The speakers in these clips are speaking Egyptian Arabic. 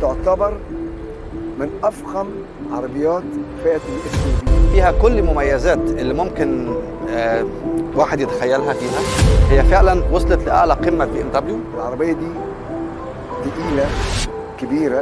تعتبر من افخم عربيات فئه الاس يو في فيها كل مميزات اللي ممكن آه، واحد يتخيلها فيها هي فعلا وصلت لاعلى قمه بي ام دبليو العربيه دي تقيله كبيره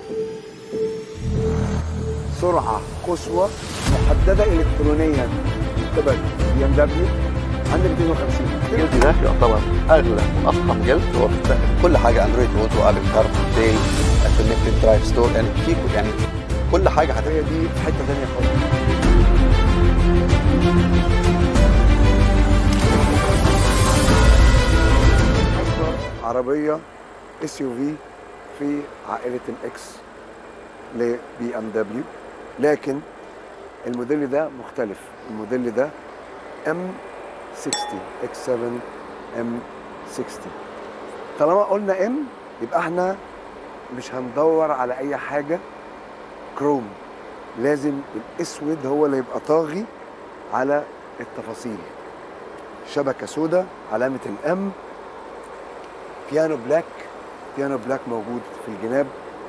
سرعه قصوى محدده الكترونيا من قبل بي ام دبليو عند 250 الجلد ده يعتبر اغلى وافخم جلد هو بيستخدم كل حاجه اندرويد اوتو ابل كار بلاي كونكتد درايف ستور يعني في يعني كل حاجه هتبقى العربيه دي في حته ثانيه خالص أكبر عربيه اس يو في في عائله الاكس لبي ام دبليو لكن الموديل ده مختلف الموديل ده ام 60 اكس 7 ام 60 طالما قلنا ام يبقى احنا مش هندور على اي حاجه كروم لازم الاسود هو اللي يبقى طاغي على التفاصيل شبكه سوداء علامه الام بيانو بلاك بيانو بلاك موجود في الجناب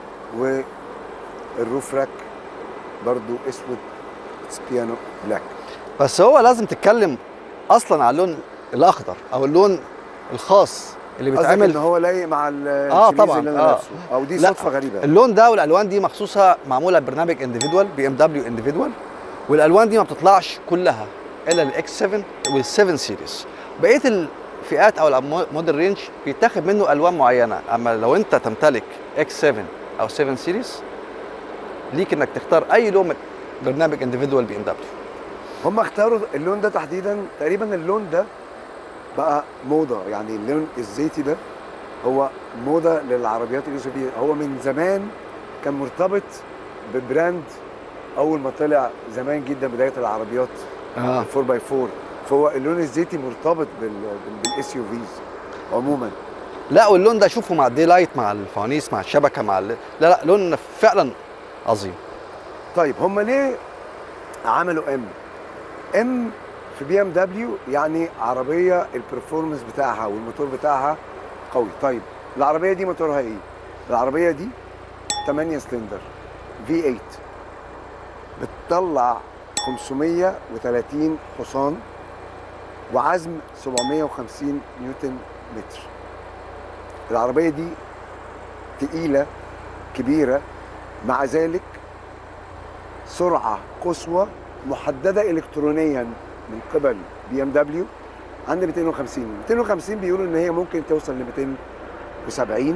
والروف راك برضو اسود بيانو بلاك بس هو لازم تتكلم اصلا على اللون الاخضر او اللون الخاص اللي قصدك ان بيتعمل هو لايق مع ال- آه الشميز طبعاً، اللي انا آه. لابسه او دي لا، صدفه غريبه اللون ده والالوان دي مخصوصه معموله ببرنامج انديفيدوال بي ام دبليو انديفيدوال والالوان دي ما بتطلعش كلها الا للاكس 7 وال7 سيريز بقيه الفئات او الموديل رينج بيتاخد منه الوان معينه اما لو انت تمتلك اكس 7 او 7 سيريز ليك انك تختار اي لون من برنامج انديفيدوال بي ام دبليو هم اختاروا اللون ده تحديدا تقريبا اللون ده بقى موضه يعني اللون الزيتي ده هو موضه للعربيات الاس هو من زمان كان مرتبط ببراند اول ما طلع زمان جدا بدايه العربيات اه 4 باي 4 فهو اللون الزيتي مرتبط بالاس يو فيز عموما لا واللون ده شوفه مع الدي لايت مع الفوانيس مع الشبكه مع ال... لا لا لون فعلا عظيم طيب هم ليه عملوا ام ام في بي ام دبليو يعني عربيه البرفورمانس بتاعها والموتور بتاعها قوي طيب العربيه دي موتورها ايه العربيه دي 8 سلندر في 8 بتطلع 530 حصان وعزم 750 نيوتن متر العربيه دي تقيله كبيره مع ذلك سرعه قصوى محدده الكترونيا من قبل بي ام دبليو عند 250 250 بيقولوا ان هي ممكن توصل ل 270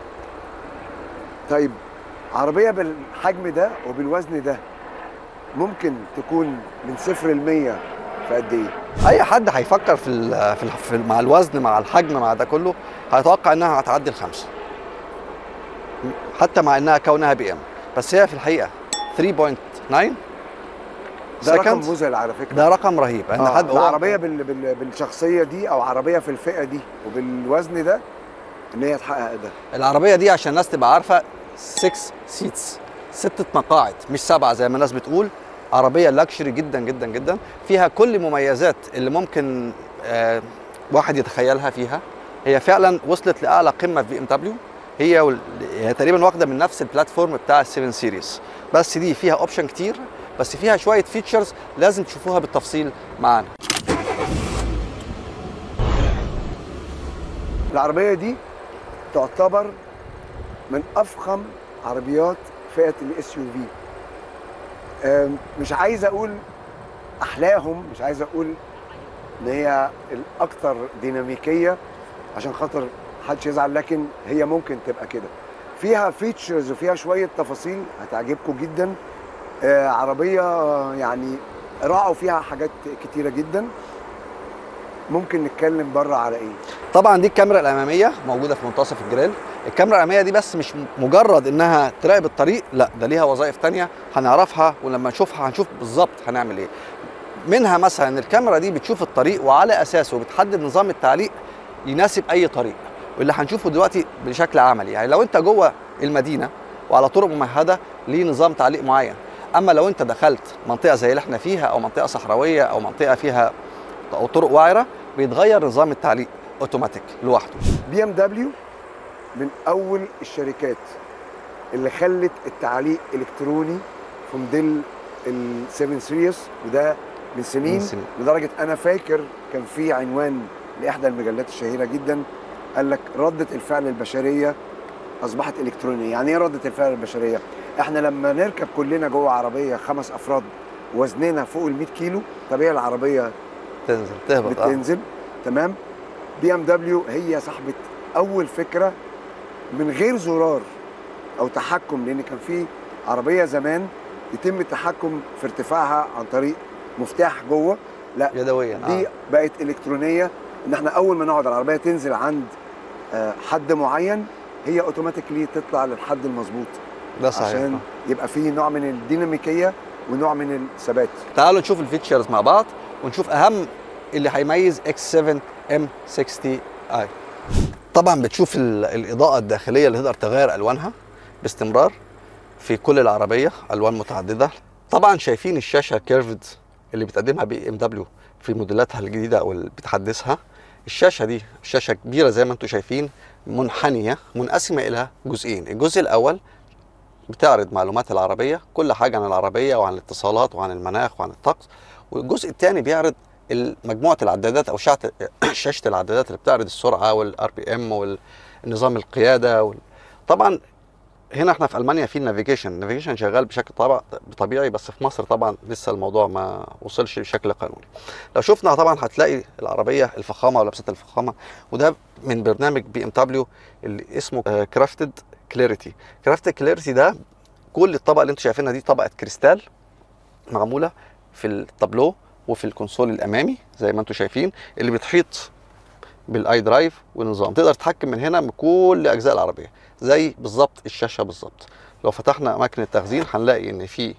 طيب عربيه بالحجم ده وبالوزن ده ممكن تكون من صفر ل 100 في قد ايه؟ اي حد هيفكر في ال في, ال في ال مع الوزن مع الحجم مع ده كله هيتوقع انها هتعدي الخمسه حتى مع انها كونها بي ام بس هي في الحقيقه 3.9 ده رقم seconds. مذهل على فكره ده رقم رهيب ان آه حد هو- العربيه بال... بال... بالشخصيه دي او عربيه في الفئه دي وبالوزن ده ان هي تحقق ده العربيه دي عشان الناس تبقى عارفه 6 سيتس ستة مقاعد مش سبعة زي ما الناس بتقول عربية لاكشري جدا جدا جدا فيها كل مميزات اللي ممكن آه واحد يتخيلها فيها هي فعلا وصلت لأعلى قمة في بي ام دبليو هي وال... هي تقريبا واخدة من نفس البلاتفورم بتاع ال 7 سيريز بس دي فيها اوبشن كتير بس فيها شوية فيتشرز لازم تشوفوها بالتفصيل معانا العربيه دي تعتبر من افخم عربيات فئه الاس يو في مش عايز اقول احلاهم مش عايز اقول ان هي الاكثر ديناميكيه عشان خاطر محدش يزعل لكن هي ممكن تبقى كده فيها فيتشرز وفيها شويه تفاصيل هتعجبكم جدا آه، عربيه يعني راعوا فيها حاجات كتيره جدا ممكن نتكلم بره على ايه طبعا دي الكاميرا الاماميه موجوده في منتصف الجريل الكاميرا الاماميه دي بس مش مجرد انها تراقب الطريق لا ده ليها وظائف تانية هنعرفها ولما نشوفها هنشوف بالظبط هنعمل ايه منها مثلا ان الكاميرا دي بتشوف الطريق وعلى اساسه بتحدد نظام التعليق يناسب اي طريق واللي هنشوفه دلوقتي بشكل عملي يعني لو انت جوه المدينه وعلى طرق ممهده ليه نظام تعليق معين اما لو انت دخلت منطقه زي اللي احنا فيها او منطقه صحراويه او منطقه فيها او طرق وعره بيتغير نظام التعليق اوتوماتيك لوحده بي ام دبليو من اول الشركات اللي خلت التعليق الكتروني في موديل ال 7 سيريس وده من سنين, من سنين. لدرجه انا فاكر كان في عنوان لاحدى المجلات الشهيره جدا قال لك رده الفعل البشريه اصبحت الكترونيه يعني ايه رده الفعل البشريه احنا لما نركب كلنا جوه عربيه خمس افراد وزننا فوق ال 100 كيلو طبيعي العربيه تنزل تهبط اه بتنزل تمام بي ام دبليو هي صاحبه اول فكره من غير زرار او تحكم لان كان في عربيه زمان يتم التحكم في ارتفاعها عن طريق مفتاح جوه لا يدويا دي آه. بقت الكترونيه ان احنا اول ما نقعد العربيه تنزل عند آه، حد معين هي اوتوماتيكلي تطلع للحد المظبوط ده صحيح عشان آه. يبقى في نوع من الديناميكيه ونوع من الثبات تعالوا نشوف الفيتشرز مع بعض ونشوف اهم اللي هيميز X7 M60i طبعا بتشوف ال- الاضاءه الداخليه اللي تقدر تغير الوانها باستمرار في كل العربيه الوان متعدده طبعا شايفين الشاشه كيرفد اللي بتقدمها بي ام دبليو في موديلاتها الجديده او اللي بتحدثها الشاشه دي شاشه كبيره زي ما انتم شايفين منحنيه منقسمه الى جزئين الجزء الاول بتعرض معلومات العربيه كل حاجه عن العربيه وعن الاتصالات وعن المناخ وعن الطقس والجزء الثاني بيعرض ال- مجموعه العدادات او شاشة شاشه العدادات اللي بتعرض السرعه والار بي ام والنظام القياده وال... طبعا هنا احنا في المانيا في النافيجيشن النافيجيشن شغال بشكل طبع طبيعي بس في مصر طبعا لسه الموضوع ما وصلش بشكل قانوني لو شفنا طبعا هتلاقي العربيه الفخامه ولبسات الفخامه وده من برنامج بي ام دبليو اللي اسمه كرافتد كلاريتي كرافتد كلاريتي ده كل الطبقه اللي انتم شايفينها دي طبقه كريستال معموله في التابلو وفي الكونسول الامامي زي ما انتم شايفين اللي بتحيط بالاي درايف والنظام تقدر تتحكم من هنا بكل اجزاء العربيه زي بالظبط الشاشه بالظبط لو فتحنا اماكن التخزين هنلاقي ان في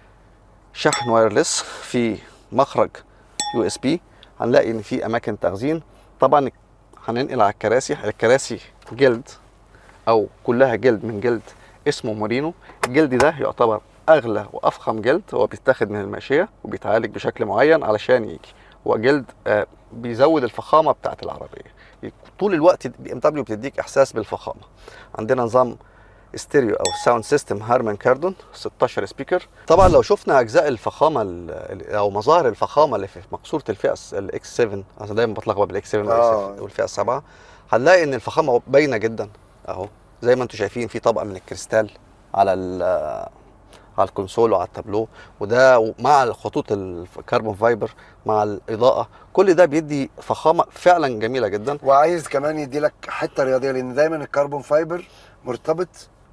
شحن وايرلس في مخرج يو اس بي هنلاقي ان في اماكن تخزين طبعا هننقل على الكراسي الكراسي جلد او كلها جلد من جلد اسمه مورينو الجلد ده يعتبر اغلى وافخم جلد هو بيتاخد من الماشيه وبيتعالج بشكل معين علشان يجي هو جلد آه، بيزود الفخامه بتاعت العربيه طول الوقت بي ام دبليو بتديك احساس بالفخامه عندنا نظام ستيريو او ساوند سيستم هارمان كاردون 16 سبيكر طبعا لو شفنا اجزاء الفخامه ال- ال- او مظاهر الفخامه اللي في مقصوره الفئه الاكس 7 انا دايما بتلخبط بالاكس 7 آه. والفئه السبعه هنلاقي ان الفخامه باينه جدا اهو زي ما انتم شايفين في طبقه من الكريستال على ال- على الكونسول وعلى التابلو وده مع الخطوط الكربون فايبر مع الاضاءه كل ده بيدي فخامه فعلا جميله جدا وعايز كمان يدي لك حته رياضيه لان دايما الكربون فايبر مرتبط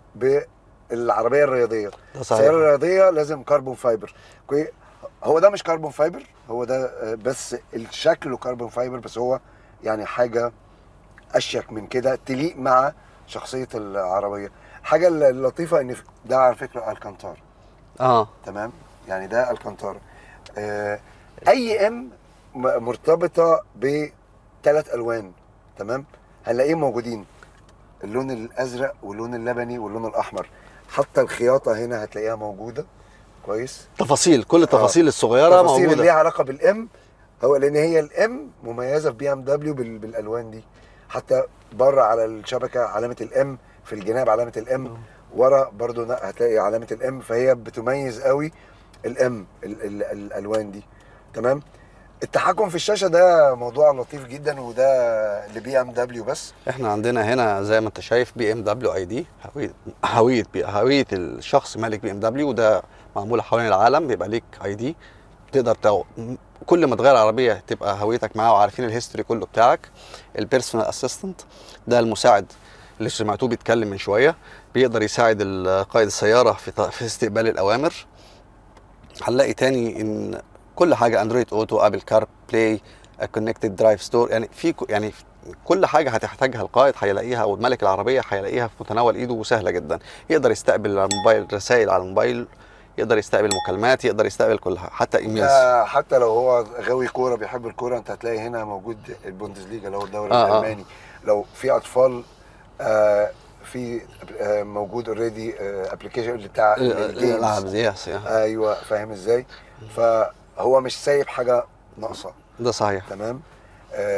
بالعربيه الرياضيه ده السياره الرياضيه لازم كربون فايبر كوي هو ده مش كربون فايبر هو ده آه، بس الشكل كربون فايبر بس هو يعني حاجه اشيك من كده تليق مع شخصيه العربيه حاجه اللطيفه ان في- ده على فكره الكانتار اه تمام يعني ده الكانتارا آه اي ام م- مرتبطه بثلاث الوان تمام هنلاقيهم موجودين اللون الازرق واللون اللبني واللون الاحمر حتى الخياطه هنا هتلاقيها موجوده كويس تفاصيل كل التفاصيل الصغيره التفاصيل اللي موجوده ليها علاقه بالام هو لان هي الام مميزه في بي ام دبليو بالالوان دي حتى بره على الشبكه علامه الام في الجناب علامه الام ورا برضو ن- هتلاقي علامه الام فهي بتميز قوي الام ال ال الالوان دي تمام التحكم في الشاشه ده موضوع لطيف جدا وده لبي ام دبليو بس احنا عندنا هنا زي ما انت شايف بي ام دبليو اي دي هويه هويه بي- هويه الشخص مالك بي ام دبليو وده معموله حوالين العالم بيبقى ليك اي دي تقدر تو... كل ما تغير عربيه تبقى هويتك معاه وعارفين الهيستوري كله بتاعك البيرسونال اسيستنت ده المساعد اللي سمعتوه بيتكلم من شويه بيقدر يساعد ال- قائد السياره في ط- في استقبال الاوامر هنلاقي تاني ان كل حاجه اندرويد اوتو ابل كار بلاي كونكتد درايف ستور يعني في ك- يعني كل حاجه هتحتاجها القائد هيلاقيها او مالك العربيه هيلاقيها في متناول ايده وسهله جدا يقدر يستقبل على الموبايل رسائل على الموبايل يقدر يستقبل مكالمات يقدر يستقبل كل حاجه حتى ايميلز ده حتى لو هو غاوي كوره بيحب الكوره انت هتلاقي هنا موجود البوندسليجا اللي هو الدوري آه، آه. الالماني لو في اطفال آه في آه موجود اوريدي ابلكيشن بتاع الجيمز. الالعاب دي يس يا. ايوه فاهم ازاي فهو مش سايب حاجه ناقصه ده صحيح تمام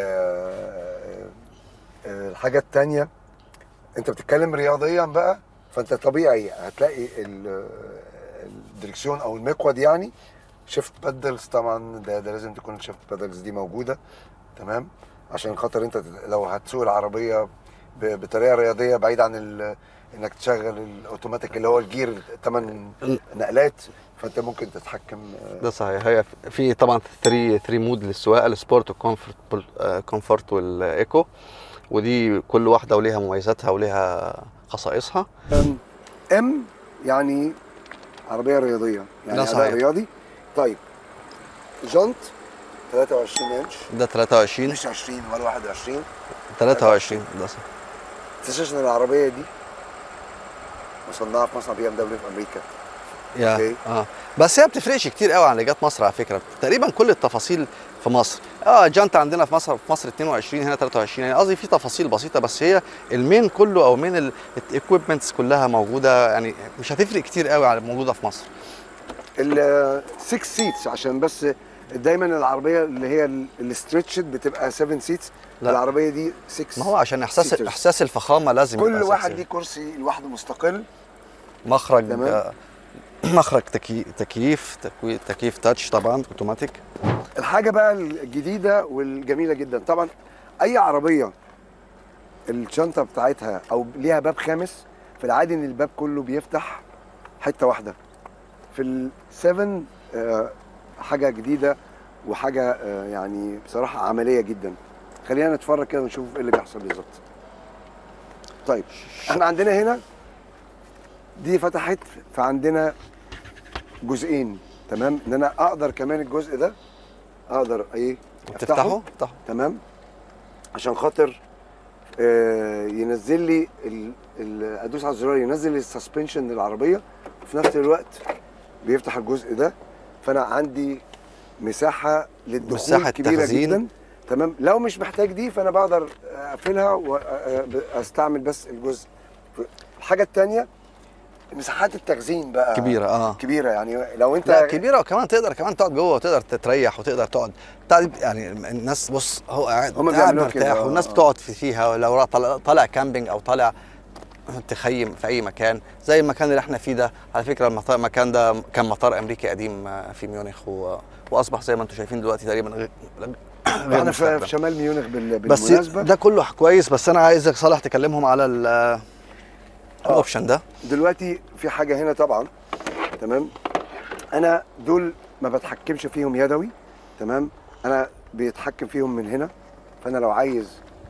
آه آه الحاجه التانية انت بتتكلم رياضيا بقى فانت طبيعي هتلاقي ال- الدركسيون او المقود يعني شيفت بادلز طبعا ده, ده لازم تكون الشيفت بادلز دي موجوده تمام عشان خاطر انت لو هتسوق العربيه ب- بطريقه رياضيه بعيد عن ال- انك تشغل الاوتوماتيك اللي هو الجير ثمان نقلات فانت ممكن تتحكم آه، ده صحيح هي في طبعا 3 3 مود للسواقه السبورت والكومفورت كومفورت والايكو ودي كل واحده وليها مميزاتها وليها خصائصها ام ام يعني عربيه رياضيه يعني ده أداء صحيح. رياضي طيب جنط 23 انش ده 23 مش 20 ولا 21 23 ده صح تنساش ان العربيه دي مصنعه في مصنع بي ام دبليو في امريكا يا أوكي. اه بس هي بتفرقش كتير قوي عن اللي جت مصر على فكره تقريبا كل التفاصيل في مصر اه جانتا عندنا في مصر في مصر 22 هنا 23 يعني قصدي في تفاصيل بسيطه بس هي المين كله او مين الاكويبمنتس كلها موجوده يعني مش هتفرق كتير قوي على موجوده في مصر ال 6 سيتس عشان بس دايما العربيه اللي هي الاستريتشد بتبقى 7 سيتس لا. العربيه دي 6 ما هو عشان احساس seaters. احساس الفخامه لازم كل يبقى واحد six ليه كرسي لوحده مستقل مخرج تمام. آه، مخرج تكي... تكييف تكوي... تكييف تاتش طبعا اوتوماتيك الحاجه بقى الجديده والجميله جدا طبعا اي عربيه الشنطه بتاعتها او ليها باب خامس في العادي ان الباب كله بيفتح حته واحده في ال7 آه حاجه جديده وحاجه آه يعني بصراحه عمليه جدا خلينا نتفرج كده ونشوف ايه اللي بيحصل بالظبط طيب احنا عندنا هنا دي فتحت فعندنا جزئين تمام ان انا اقدر كمان الجزء ده اقدر ايه تفتحه تفتحه تمام عشان خاطر آه ينزل لي ال- ال- ادوس على الزرار ينزل لي السسبنشن للعربيه وفي نفس الوقت بيفتح الجزء ده فانا عندي مساحه للدخول مساحة كبيره تخزين. جدا تمام لو مش محتاج دي فانا بقدر اقفلها واستعمل بس الجزء الحاجه الثانيه مساحات التخزين بقى كبيره اه كبيره يعني لو انت لا كبيره وكمان تقدر كمان تقعد جوه وتقدر تتريح وتقدر تقعد بتاع- يعني الناس بص هو قاعد هما قاعد بيعملوها كده، مرتاح آه، والناس آه. بتقعد في فيها ولو را- طالع, طالع كامبينج او طالع تخيم في اي مكان زي المكان اللي احنا فيه ده على فكره المطار المكان ده كان مطار امريكي قديم آه، في ميونخ و... واصبح زي ما انتم شايفين دلوقتي تقريبا غير غير احنا في مستخدم. في شمال ميونخ بال- بس بالمناسبه ده كله كويس بس انا عايزك صالح تكلمهم على ال- الاوبشن ده دلوقتي في حاجه هنا طبعا تمام انا دول ما بتحكمش فيهم يدوي تمام انا بيتحكم فيهم من هنا فانا لو عايز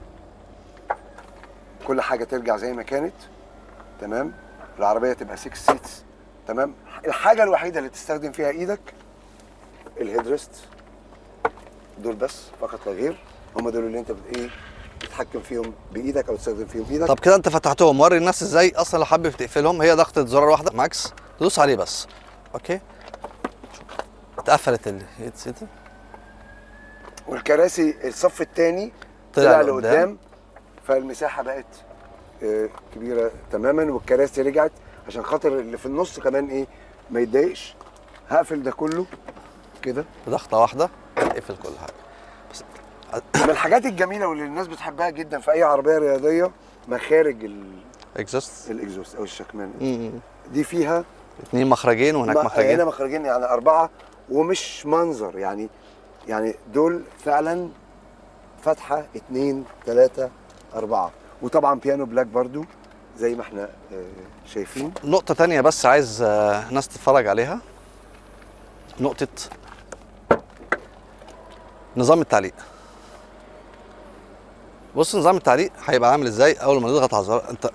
كل حاجه ترجع زي ما كانت تمام العربيه تبقى 6 سيتس تمام الحاجه الوحيده اللي تستخدم فيها ايدك الهيدرست دول بس فقط لا غير هم دول اللي انت بت ايه تتحكم فيهم بايدك او تستخدم فيهم ايدك طب كده انت فتحتهم وري الناس ازاي اصلا لو حابب تقفلهم هي ضغطه زرار واحده ماكس تدوس عليه بس اوكي اتقفلت الهيدسيت والكراسي الصف الثاني طلع طلع لقدام. لقدام فالمساحه بقت آه، كبيره تماما والكراسي رجعت عشان خاطر اللي في النص كمان ايه ما يتضايقش هقفل ده كله كده بضغطه واحده تقفل كل حاجه من الحاجات الجميله واللي الناس بتحبها جدا في اي عربيه رياضيه مخارج ال- اكزوست الاكزوست او الشكمان دي فيها اثنين مخرجين وهناك ما- مخرجين هنا مخرجين يعني اربعه ومش منظر يعني يعني دول فعلا فتحه اتنين تلاته اربعه وطبعا بيانو بلاك برضو زي ما احنا آه، شايفين نقطة تانية بس عايز آه، ناس تتفرج عليها نقطة نظام التعليق بص نظام التعليق هيبقى عامل ازاي اول ما نضغط على الزرار انت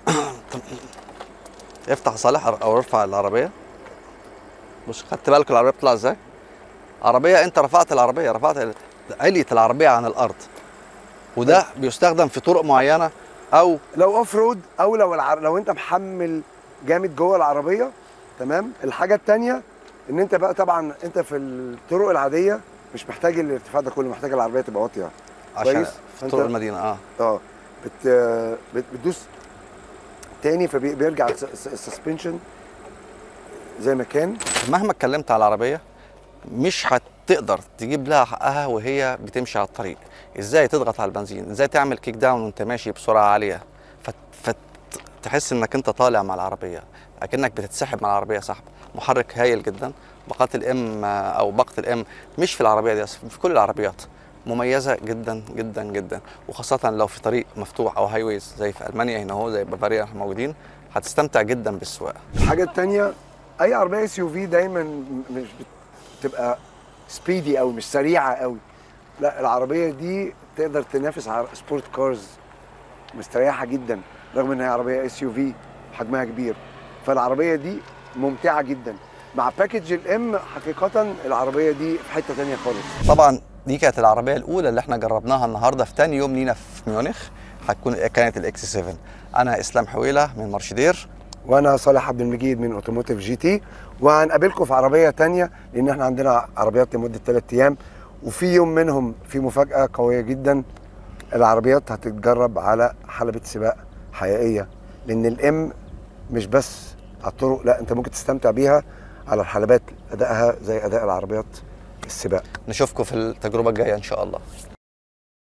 افتح صالح او ارفع العربية بص خدت بالك العربية بتطلع ازاي عربية انت رفعت العربية رفعت ال- عليت العربية عن الارض وده بيستخدم في طرق معينة او لو اوف رود او لو العر... لو انت محمل جامد جوه العربيه تمام الحاجه الثانيه ان انت بقى طبعا انت في الطرق العاديه مش محتاج الارتفاع ده كله محتاج العربيه تبقى واطيه عشان كويس. في فأنت- طرق المدينة اه اه بت... بت... بتدوس تاني فبيرجع السسبنشن زي ما كان مهما اتكلمت على العربيه مش هتقدر تجيب لها حقها وهي بتمشي على الطريق ازاي تضغط على البنزين ازاي تعمل كيك داون وانت ماشي بسرعه عاليه فت... فت... تحس انك انت طالع مع العربيه اكنك بتتسحب مع العربيه سحب محرك هايل جدا باقات الام او باقه الام مش في العربيه دي بس في كل العربيات مميزه جدا جدا جدا وخاصه لو في طريق مفتوح او هاي ويز زي في المانيا هنا هو زي بافاريا احنا موجودين هتستمتع جدا بالسواقه الحاجه الثانيه اي عربيه اس يو في دايما م- مش بتبقى سبيدي قوي مش سريعه قوي لا العربيه دي تقدر تنافس على سبورت كارز مستريحه جدا رغم ان هي عربيه اس يو في حجمها كبير فالعربيه دي ممتعه جدا مع باكج الام حقيقه العربيه دي في حته تانية خالص طبعا دي كانت العربيه الاولى اللي احنا جربناها النهارده في تاني يوم لينا في ميونخ هتكون كانت الاكس 7 انا اسلام حويله من مرشدير وانا صالح عبد المجيد من اوتوموتيف جي تي وهنقابلكم في عربيه تانية لان احنا عندنا عربيات لمده 3 ايام وفي يوم منهم في مفاجاه قويه جدا العربيات هتتجرب على حلبة سباق حقيقية لأن الإم مش بس على الطرق لا أنت ممكن تستمتع بيها على الحلبات أدائها زي أداء العربيات السباق نشوفكم في التجربه الجايه ان شاء الله